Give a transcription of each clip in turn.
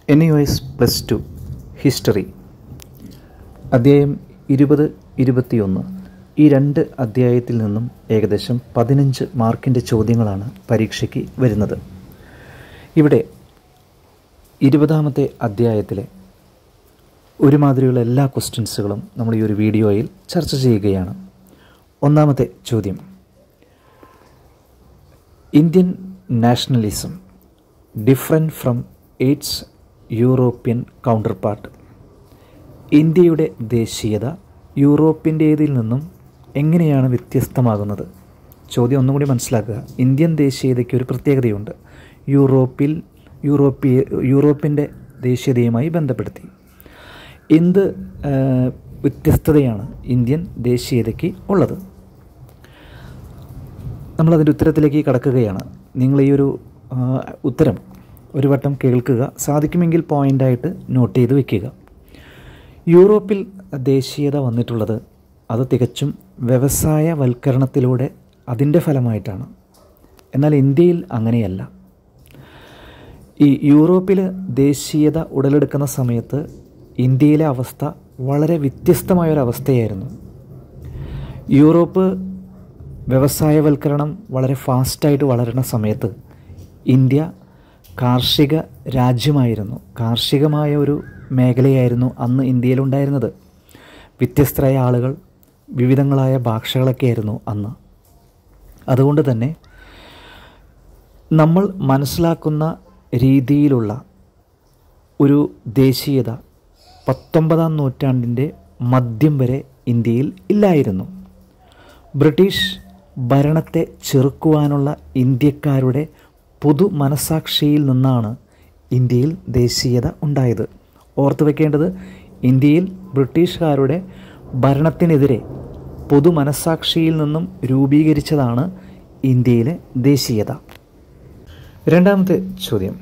N U S plus two history അധ്യായം ഇരുപത് ഇരുപത്തിയൊന്ന് ഈ രണ്ട് അധ്യായത്തിൽ നിന്നും ഏകദേശം പതിനഞ്ച് മാർക്കിൻ്റെ ചോദ്യങ്ങളാണ് പരീക്ഷയ്ക്ക് വരുന്നത് ഇവിടെ ഇരുപതാമത്തെ അധ്യായത്തിലെ ഒരുമാതിരിയുള്ള എല്ലാ ക്വസ്റ്റ്യൻസുകളും നമ്മൾ ഈ ഒരു വീഡിയോയിൽ ചർച്ച ചെയ്യുകയാണ് ഒന്നാമത്തെ ചോദ്യം Indian nationalism different from its European counterpart ഇന്ത്യയുടെ ദേശീയത യൂറോപ്പിൻ്റേതിൽ നിന്നും എങ്ങനെയാണ് വ്യത്യസ്തമാകുന്നത് ചോദ്യം ഒന്നും കൂടി മനസ്സിലാക്കുക ഇന്ത്യൻ ദേശീയതയ്ക്ക് ഒരു പ്രത്യേകതയുണ്ട് യൂറോപ്പിൽ യൂറോപ്പിയ യൂറോപ്പിൻ്റെ ദേശീയതയുമായി ബന്ധപ്പെടുത്തി എന്ത് ആ, വ്യത്യസ്തതയാണ് ഇന്ത്യൻ ദേശീയതയ്ക്ക് ഉള്ളത് നമ്മളതിൻ്റെ ഉത്തരത്തിലേക്ക് കടക്കുകയാണ് നിങ്ങൾ ഈ ഒരു ആ, ഉത്തരം ഒരു വട്ടം കേൾക്കുക സാധിക്കുമെങ്കിൽ പോയിൻ്റായിട്ട് നോട്ട് ചെയ്ത് വെക്കുക യൂറോപ്പിൽ ദേശീയത വന്നിട്ടുള്ളത് അത് തികച്ചും വ്യവസായവൽക്കരണത്തിലൂടെ അതിൻ്റെ ഫലമായിട്ടാണ് എന്നാൽ ഇന്ത്യയിൽ അങ്ങനെയല്ല ഈ യൂറോപ്പിൽ ദേശീയത ഉടലെടുക്കുന്ന സമയത്ത് ഇന്ത്യയിലെ അവസ്ഥ വളരെ വ്യത്യസ്തമായൊരവസ്ഥയായിരുന്നു യൂറോപ്പ് വ്യവസായവൽക്കരണം വളരെ ഫാസ്റ്റായിട്ട് വളരുന്ന സമയത്ത് ഇന്ത്യ കാർഷിക രാജ്യമായിരുന്നു കാർഷികമായ ഒരു മേഖലയായിരുന്നു അന്ന് ഇന്ത്യയിലുണ്ടായിരുന്നത് വ്യത്യസ്തരായ ആളുകൾ വിവിധങ്ങളായ ഭാഷകളൊക്കെ ആയിരുന്നു അന്ന് അതുകൊണ്ട് തന്നെ നമ്മൾ മനസ്സിലാക്കുന്ന രീതിയിലുള്ള ഒരു ദേശീയത പത്തൊമ്പതാം നൂറ്റാണ്ടിൻ്റെ മധ്യം വരെ ഇന്ത്യയിൽ ഇല്ലായിരുന്നു ബ്രിട്ടീഷ് ഭരണത്തെ ചെറുക്കുവാനുള്ള ഇന്ത്യക്കാരുടെ പൊതു മനസാക്ഷിയിൽ നിന്നാണ് ഇന്ത്യയിൽ ദേശീയത ഉണ്ടായത് ഓർത്തു വെക്കേണ്ടത് ഇന്ത്യയിൽ ബ്രിട്ടീഷുകാരുടെ ഭരണത്തിനെതിരെ പൊതു മനസാക്ഷിയിൽ നിന്നും രൂപീകരിച്ചതാണ് ഇന്ത്യയിലെ ദേശീയത രണ്ടാമത്തെ ചോദ്യം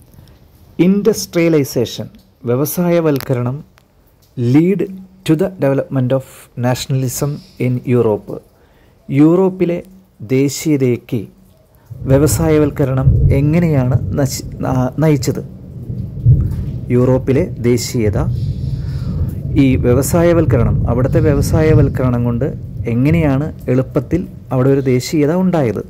ഇൻഡസ്ട്രിയലൈസേഷൻ വ്യവസായവൽക്കരണം lead to the development of nationalism in Europe യൂറോപ്പിലെ ദേശീയതയ്ക്ക് വ്യവസായവൽക്കരണം എങ്ങനെയാണ് നശി ആ- നയിച്ചത് യൂറോപ്പിലെ ദേശീയത ഈ വ്യവസായവൽക്കരണം അവിടുത്തെ വ്യവസായവൽക്കരണം കൊണ്ട് എങ്ങനെയാണ് എളുപ്പത്തിൽ അവിടെ ഒരു ദേശീയത ഉണ്ടായത്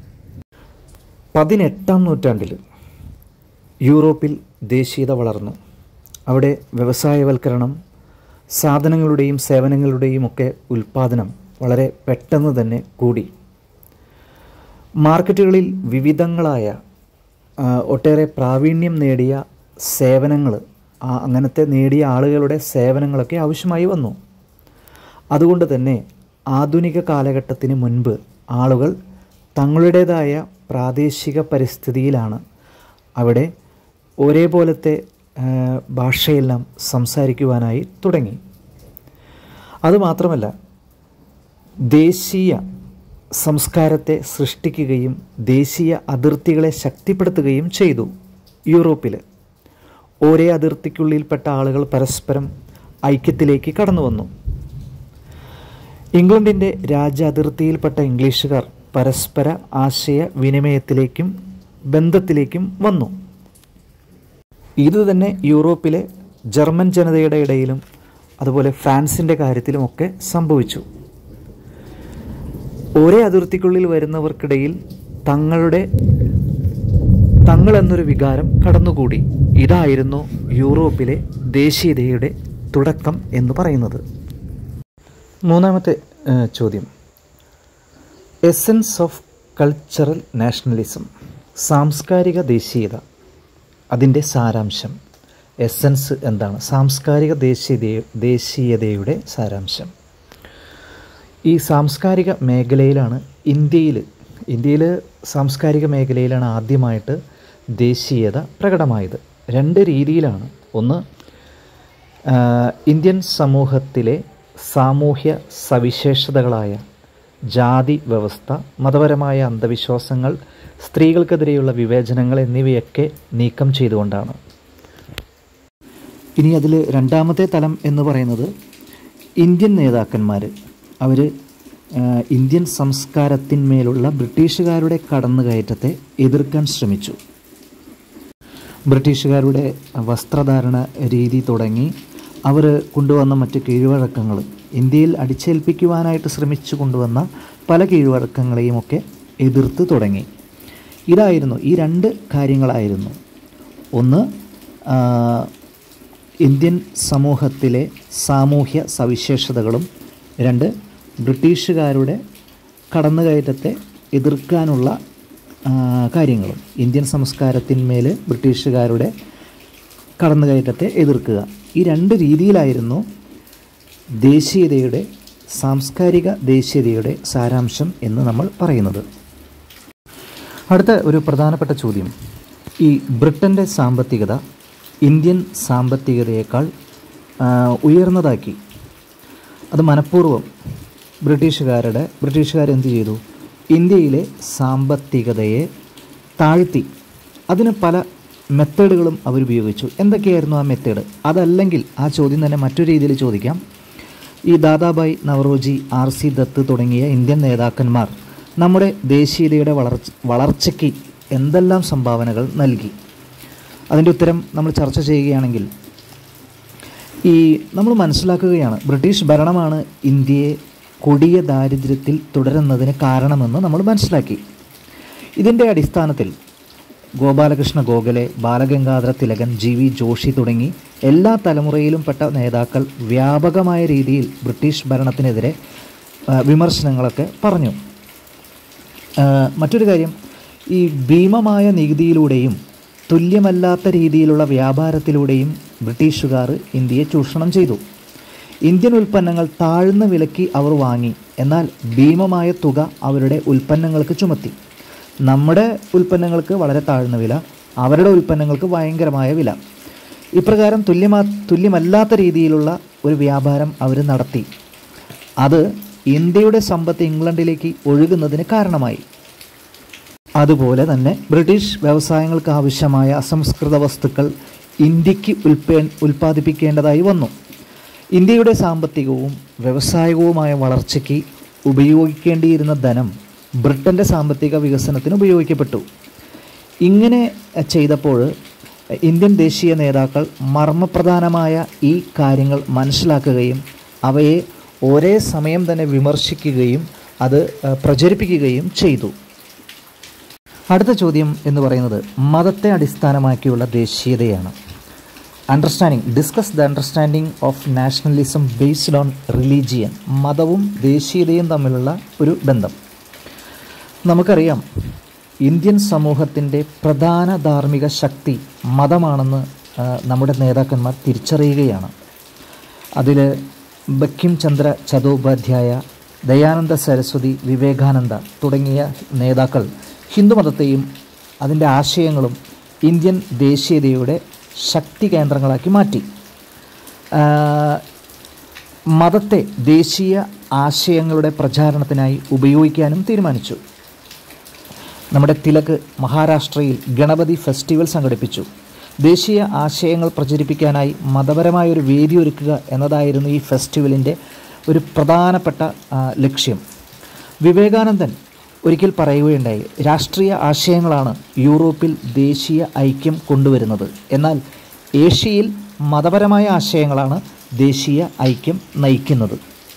പതിനെട്ടാം നൂറ്റാണ്ടിൽ യൂറോപ്പിൽ ദേശീയത വളർന്നു അവിടെ വ്യവസായവൽക്കരണം സാധനങ്ങളുടെയും സേവനങ്ങളുടെയും ഒക്കെ ഉൽപ്പാദനം വളരെ പെട്ടെന്ന് തന്നെ കൂടി മാർക്കറ്റുകളിൽ വിവിധങ്ങളായ ആ, ഒട്ടേറെ പ്രാവീണ്യം നേടിയ സേവനങ്ങൾ അങ്ങനത്തെ നേടിയ ആളുകളുടെ സേവനങ്ങളൊക്കെ ആവശ്യമായി വന്നു അതുകൊണ്ട് തന്നെ ആധുനിക കാലഘട്ടത്തിന് മുൻപ് ആളുകൾ തങ്ങളുടേതായ പ്രാദേശിക പരിസ്ഥിതിയിലാണ് അവിടെ ഒരേപോലത്തെ ആ, ഭാഷയെല്ലാം സംസാരിക്കുവാനായി തുടങ്ങി അതുമാത്രമല്ല ദേശീയ സംസ്കാരത്തെ സൃഷ്ടിക്കുകയും ദേശീയ അതിർത്തികളെ ശക്തിപ്പെടുത്തുകയും ചെയ്തു യൂറോപ്പിൽ ഒരേ അതിർത്തിക്കുള്ളിൽപ്പെട്ട ആളുകൾ പരസ്പരം ഐക്യത്തിലേക്ക് കടന്നു വന്നു ഇംഗ്ലണ്ടിൻ്റെ രാജ്യ അതിർത്തിയിൽപ്പെട്ട ഇംഗ്ലീഷുകാർ പരസ്പര ആശയ വിനിമയത്തിലേക്കും ബന്ധത്തിലേക്കും വന്നു ഇത് തന്നെ യൂറോപ്പിലെ ജർമ്മൻ ജനതയുടെ ഇടയിലും അതുപോലെ ഫ്രാൻസിൻ്റെ കാര്യത്തിലുമൊക്കെ സംഭവിച്ചു ഒരേ അതിർത്തിക്കുള്ളിൽ വരുന്നവർക്കിടയിൽ തങ്ങളുടെ തങ്ങൾ എന്നൊരു വികാരം കടന്നുകൂടി ഇതായിരുന്നു യൂറോപ്പിലെ ദേശീയതയുടെ തുടക്കം എന്ന് പറയുന്നത് മൂന്നാമത്തെ ഏഹ്, ചോദ്യം എസൻസ് ഓഫ് കൾച്ചറൽ നാഷണലിസം സാംസ്കാരിക ദേശീയത അതിൻ്റെ സാരാംശം എസൻസ് എന്താണ് സാംസ്കാരിക ദേശീയത ദേശീയതയുടെ സാരാംശം ഈ സാംസ്കാരിക മേഖലയിലാണ് ഇന്ത്യയിൽ ഇന്ത്യയിൽ സാംസ്കാരിക മേഖലയിലാണ് ആദ്യമായിട്ട് ദേശീയത പ്രകടമായത് രണ്ട് രീതിയിലാണ് ഒന്ന് ആ, ഇന്ത്യൻ സമൂഹത്തിലെ സാമൂഹ്യ സവിശേഷതകളായ ജാതി വ്യവസ്ഥ മതപരമായ അന്ധവിശ്വാസങ്ങൾ സ്ത്രീകൾക്കെതിരെയുള്ള വിവേചനങ്ങൾ എന്നിവയൊക്കെ നീക്കം ചെയ്തുകൊണ്ടാണ് ഇനി അതിൽ രണ്ടാമത്തെ തലം എന്ന് പറയുന്നത് ഇന്ത്യൻ നേതാക്കന്മാർ അവർ ഇന്ത്യൻ സംസ്കാരത്തിന്മേലുള്ള ബ്രിട്ടീഷുകാരുടെ കടന്നുകയറ്റത്തെ എതിർക്കാൻ ശ്രമിച്ചു ബ്രിട്ടീഷുകാരുടെ വസ്ത്രധാരണ രീതി തുടങ്ങി അവർ കൊണ്ടുവന്ന മറ്റ് കീഴ്വഴക്കങ്ങൾ ഇന്ത്യയിൽ അടിച്ചേൽപ്പിക്കുവാനായിട്ട് ശ്രമിച്ചു കൊണ്ടുവന്ന പല കീഴ്വഴക്കങ്ങളെയും ഒക്കെ എതിർത്ത് തുടങ്ങി ഇതായിരുന്നു ഈ രണ്ട് കാര്യങ്ങളായിരുന്നു ഒന്ന് ആ, ഇന്ത്യൻ സമൂഹത്തിലെ സാമൂഹ്യ സവിശേഷതകളും രണ്ട് ബ്രിട്ടീഷുകാരുടെ കടന്നുകയറ്റത്തെ എതിർക്കാനുള്ള ആ, കാര്യങ്ങളും ഇന്ത്യൻ സംസ്കാരത്തിന്മേൽ ബ്രിട്ടീഷുകാരുടെ കടന്നുകയറ്റത്തെ എതിർക്കുക ഈ രണ്ട് രീതിയിലായിരുന്നു ദേശീയതയുടെ സാംസ്കാരിക ദേശീയതയുടെ സാരാംശം എന്ന് നമ്മൾ പറയുന്നത് അടുത്ത ഒരു പ്രധാനപ്പെട്ട ചോദ്യം ഈ ബ്രിട്ടൻ്റെ സാമ്പത്തികത ഇന്ത്യൻ സാമ്പത്തികതയേക്കാൾ ആ, ഉയർന്നതാക്കി അത് മനഃപൂർവ്വം ബ്രിട്ടീഷുകാരുടെ ബ്രിട്ടീഷുകാർ എന്ത് ചെയ്തു ഇന്ത്യയിലെ സാമ്പത്തികതയെ താഴ്ത്തി അതിന് പല മെത്തേഡുകളും അവർ ഉപയോഗിച്ചു എന്തൊക്കെയായിരുന്നു ആ മെത്തേഡ് അതല്ലെങ്കിൽ ആ ചോദ്യം തന്നെ മറ്റൊരു രീതിയിൽ ചോദിക്കാം ഈ ദാദാബായ് നവറോജി ആർ സി ദത്ത് തുടങ്ങിയ ഇന്ത്യൻ നേതാക്കന്മാർ നമ്മുടെ ദേശീയതയുടെ വളർച്ച വളർച്ചയ്ക്ക് എന്തെല്ലാം സംഭാവനകൾ നൽകി അതിൻ്റെ ഉത്തരം നമ്മൾ ചർച്ച ചെയ്യുകയാണെങ്കിൽ ഈ നമ്മൾ മനസ്സിലാക്കുകയാണ് ബ്രിട്ടീഷ് ഭരണമാണ് ഇന്ത്യയെ കൊടിയ ദാരിദ്ര്യത്തിൽ തുടരുന്നതിന് കാരണമെന്ന് നമ്മൾ മനസ്സിലാക്കി ഇതിൻ്റെ അടിസ്ഥാനത്തിൽ ഗോപാലകൃഷ്ണ ഗോഖലെ ബാലഗംഗാധര തിലകൻ ജി വി ജോഷി തുടങ്ങി എല്ലാ തലമുറയിലും പെട്ട നേതാക്കൾ വ്യാപകമായ രീതിയിൽ ബ്രിട്ടീഷ് ഭരണത്തിനെതിരെ ആ, വിമർശനങ്ങളൊക്കെ പറഞ്ഞു ആ, മറ്റൊരു കാര്യം ഈ ഭീമമായ നികുതിയിലൂടെയും തുല്യമല്ലാത്ത രീതിയിലുള്ള വ്യാപാരത്തിലൂടെയും ബ്രിട്ടീഷുകാർ ഇന്ത്യയെ ചൂഷണം ചെയ്തു ഇന്ത്യൻ ഉൽപ്പന്നങ്ങൾ താഴ്ന്ന വിലയ്ക്ക് അവർ വാങ്ങി എന്നാൽ ഭീമമായ തുക അവരുടെ ഉൽപ്പന്നങ്ങൾക്ക് ചുമത്തി നമ്മുടെ ഉൽപ്പന്നങ്ങൾക്ക് വളരെ താഴ്ന്ന വില അവരുടെ ഉൽപ്പന്നങ്ങൾക്ക് ഭയങ്കരമായ വില ഇപ്രകാരം തുല്യമാ തുല്യമല്ലാത്ത രീതിയിലുള്ള ഒരു വ്യാപാരം അവർ നടത്തി അത് ഇന്ത്യയുടെ സമ്പത്ത് ഇംഗ്ലണ്ടിലേക്ക് ഒഴുകുന്നതിന് കാരണമായി അതുപോലെ തന്നെ ബ്രിട്ടീഷ് വ്യവസായങ്ങൾക്ക് ആവശ്യമായ അസംസ്കൃത വസ്തുക്കൾ ഇന്ത്യക്ക് ഉൽപ്പേ ഉൽപ്പാദിപ്പിക്കേണ്ടതായി വന്നു ഇന്ത്യയുടെ സാമ്പത്തികവും വ്യവസായകവുമായ വളർച്ചയ്ക്ക് ഉപയോഗിക്കേണ്ടിയിരുന്ന ധനം ബ്രിട്ടൻ്റെ സാമ്പത്തിക വികസനത്തിന് ഉപയോഗിക്കപ്പെട്ടു ഇങ്ങനെ ചെയ്തപ്പോൾ ഇന്ത്യൻ ദേശീയ നേതാക്കൾ മർമ്മപ്രധാനമായ ഈ കാര്യങ്ങൾ മനസ്സിലാക്കുകയും അവയെ ഒരേ സമയം തന്നെ വിമർശിക്കുകയും അത് ഏഹ്, പ്രചരിപ്പിക്കുകയും ചെയ്തു അടുത്ത ചോദ്യം എന്ന് പറയുന്നത് മതത്തെ അടിസ്ഥാനമാക്കിയുള്ള ദേശീയതയാണ് understanding discuss the understanding of nationalism based on religion മതവും ദേശീയതയും തമ്മിലുള്ള ഒരു ബന്ധം നമുക്കറിയാം ഇന്ത്യൻ സമൂഹത്തിൻ്റെ പ്രധാന ധാർമ്മിക ശക്തി മതമാണെന്ന് ആ, നമ്മുടെ നേതാക്കന്മാർ തിരിച്ചറിയുകയാണ് അതിൽ ബക്കിം ചന്ദ്ര ചതോപാധ്യായ ദയാനന്ദ സരസ്വതി വിവേകാനന്ദ തുടങ്ങിയ നേതാക്കൾ ഹിന്ദുമതത്തെയും അതിൻ്റെ ആശയങ്ങളും ഇന്ത്യൻ ദേശീയതയുടെ ശക്തി കേന്ദ്രങ്ങളാക്കി മാറ്റി ആ, മതത്തെ ദേശീയ ആശയങ്ങളുടെ പ്രചാരണത്തിനായി ഉപയോഗിക്കാനും തീരുമാനിച്ചു നമ്മുടെ തിലക് മഹാരാഷ്ട്രയിൽ ഗണപതി ഫെസ്റ്റിവൽ സംഘടിപ്പിച്ചു ദേശീയ ആശയങ്ങൾ പ്രചരിപ്പിക്കാനായി മതപരമായ ഒരു വേദി ഒരുക്കുക എന്നതായിരുന്നു ഈ ഫെസ്റ്റിവലിൻ്റെ ഒരു പ്രധാനപ്പെട്ട ആ, ലക്ഷ്യം വിവേകാനന്ദൻ ഒരിക്കൽ പറയുകയുണ്ടായി രാഷ്ട്രീയ ആശയങ്ങളാണ് യൂറോപ്പിൽ ദേശീയ ഐക്യം കൊണ്ടുവരുന്നത് എന്നാൽ ഏഷ്യയിൽ മതപരമായ ആശയങ്ങളാണ് ദേശീയ ഐക്യം നയിക്കുന്നത്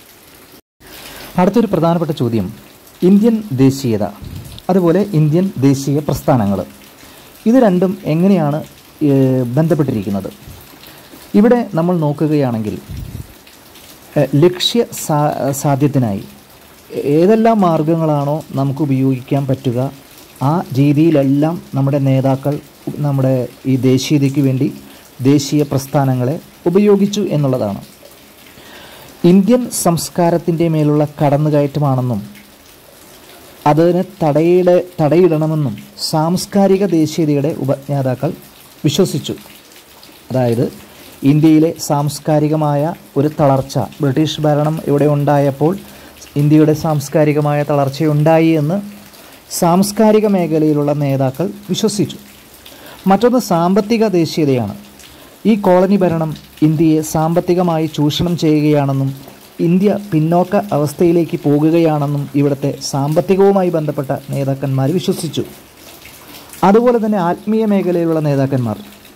അടുത്തൊരു പ്രധാനപ്പെട്ട ചോദ്യം ഇന്ത്യൻ ദേശീയത അതുപോലെ ഇന്ത്യൻ ദേശീയ പ്രസ്ഥാനങ്ങൾ ഇത് രണ്ടും എങ്ങനെയാണ് ഏഹ്, ബന്ധപ്പെട്ടിരിക്കുന്നത് ഇവിടെ നമ്മൾ നോക്കുകയാണെങ്കിൽ ഏഹ്, ലക്ഷ്യ സാ സാധ്യത്തിനായി ഏതെല്ലാം മാർഗങ്ങളാണോ നമുക്ക് ഉപയോഗിക്കാൻ പറ്റുക ആ രീതിയിലെല്ലാം നമ്മുടെ നേതാക്കൾ നമ്മുടെ ഈ ദേശീയതയ്ക്ക് വേണ്ടി ദേശീയ പ്രസ്ഥാനങ്ങളെ ഉപയോഗിച്ചു എന്നുള്ളതാണ് ഇന്ത്യൻ സംസ്കാരത്തിൻ്റെ മേലുള്ള കടന്നുകയറ്റമാണെന്നും അതിന് തടയിട തടയിടണമെന്നും സാംസ്കാരിക ദേശീയതയുടെ ഉപജ്ഞാതാക്കൾ വിശ്വസിച്ചു അതായത് ഇന്ത്യയിലെ സാംസ്കാരികമായ ഒരു തളർച്ച ബ്രിട്ടീഷ് ഭരണം ഇവിടെ ഉണ്ടായപ്പോൾ ഇന്ത്യയുടെ സാംസ്കാരികമായ തളർച്ചയുണ്ടായി എന്ന് സാംസ്കാരിക മേഖലയിലുള്ള നേതാക്കൾ വിശ്വസിച്ചു മറ്റൊന്ന് സാമ്പത്തിക ദേശീയതയാണ് ഈ കോളനി ഭരണം ഇന്ത്യയെ സാമ്പത്തികമായി ചൂഷണം ചെയ്യുകയാണെന്നും ഇന്ത്യ പിന്നോക്ക അവസ്ഥയിലേക്ക് പോകുകയാണെന്നും ഇവിടുത്തെ സാമ്പത്തികവുമായി ബന്ധപ്പെട്ട നേതാക്കന്മാർ വിശ്വസിച്ചു അതുപോലെ തന്നെ ആത്മീയ മേഖലയിലുള്ള നേതാക്കന്മാർ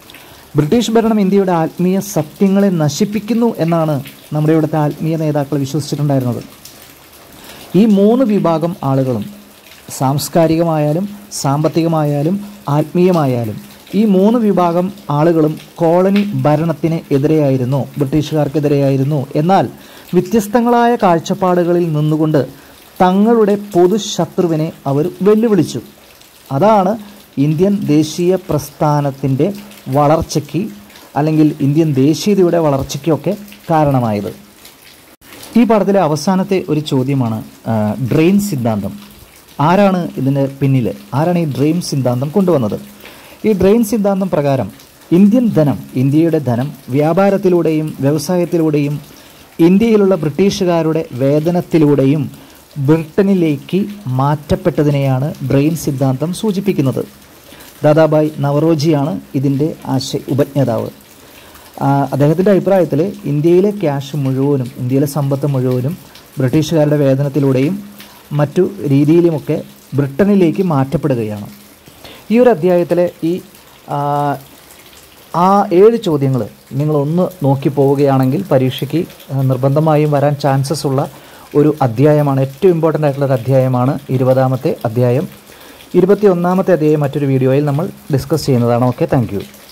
ബ്രിട്ടീഷ് ഭരണം ഇന്ത്യയുടെ ആത്മീയ സത്യങ്ങളെ നശിപ്പിക്കുന്നു എന്നാണ് നമ്മുടെ ഇവിടുത്തെ ആത്മീയ നേതാക്കൾ വിശ്വസിച്ചിട്ടുണ്ടായിരുന്നത് ഈ മൂന്ന് വിഭാഗം ആളുകളും സാംസ്കാരികമായാലും സാമ്പത്തികമായാലും ആത്മീയമായാലും ഈ മൂന്ന് വിഭാഗം ആളുകളും കോളനി ഭരണത്തിന് എതിരെയായിരുന്നു ബ്രിട്ടീഷുകാർക്കെതിരെയായിരുന്നു എന്നാൽ വ്യത്യസ്തങ്ങളായ കാഴ്ചപ്പാടുകളിൽ നിന്നുകൊണ്ട് തങ്ങളുടെ പൊതു ശത്രുവിനെ അവർ വെല്ലുവിളിച്ചു അതാണ് ഇന്ത്യൻ ദേശീയ പ്രസ്ഥാനത്തിൻ്റെ വളർച്ചയ്ക്ക് അല്ലെങ്കിൽ ഇന്ത്യൻ ദേശീയതയുടെ വളർച്ചയ്ക്കൊക്കെ കാരണമായത് ഈ പാഠത്തിലെ അവസാനത്തെ ഒരു ചോദ്യമാണ് ആ, ഡ്രെയിൻ സിദ്ധാന്തം ആരാണ് ഇതിന് പിന്നിൽ ആരാണ് ഈ ഡ്രെയിൻ സിദ്ധാന്തം കൊണ്ടുവന്നത് ഈ ഡ്രെയിൻ സിദ്ധാന്തം പ്രകാരം ഇന്ത്യൻ ധനം ഇന്ത്യയുടെ ധനം വ്യാപാരത്തിലൂടെയും വ്യവസായത്തിലൂടെയും ഇന്ത്യയിലുള്ള ബ്രിട്ടീഷുകാരുടെ വേതനത്തിലൂടെയും ബ്രിട്ടനിലേക്ക് മാറ്റപ്പെട്ടതിനെയാണ് ഡ്രെയിൻ സിദ്ധാന്തം സൂചിപ്പിക്കുന്നത് ദാദാബായ് നവറോജിയാണ് ഇതിൻ്റെ ആശയ ഉപജ്ഞാതാവ് ആ, അദ്ദേഹത്തിൻ്റെ അഭിപ്രായത്തിൽ ഇന്ത്യയിലെ ക്യാഷ് മുഴുവനും ഇന്ത്യയിലെ സമ്പത്ത് മുഴുവനും ബ്രിട്ടീഷുകാരുടെ വേതനത്തിലൂടെയും മറ്റു രീതിയിലുമൊക്കെ ബ്രിട്ടനിലേക്ക് മാറ്റപ്പെടുകയാണ് ഈ ഒരു അധ്യായത്തിലെ ഈ ആ, ആ ഏഴ് ചോദ്യങ്ങൾ നിങ്ങളൊന്ന് നോക്കി പോവുകയാണെങ്കിൽ പരീക്ഷയ്ക്ക് ആ, നിർബന്ധമായും വരാൻ ചാൻസസ് ഉള്ള ഒരു അധ്യായമാണ് ഏറ്റവും ഇമ്പോർട്ടൻ്റ് ആയിട്ടുള്ള ഒരു അധ്യായമാണ് ഇരുപതാമത്തെ അധ്യായം ഇരുപത്തി ഒന്നാമത്തെ അധ്യായം മറ്റൊരു വീഡിയോയിൽ നമ്മൾ ഡിസ്കസ് ചെയ്യുന്നതാണ് ഓക്കെ താങ്ക്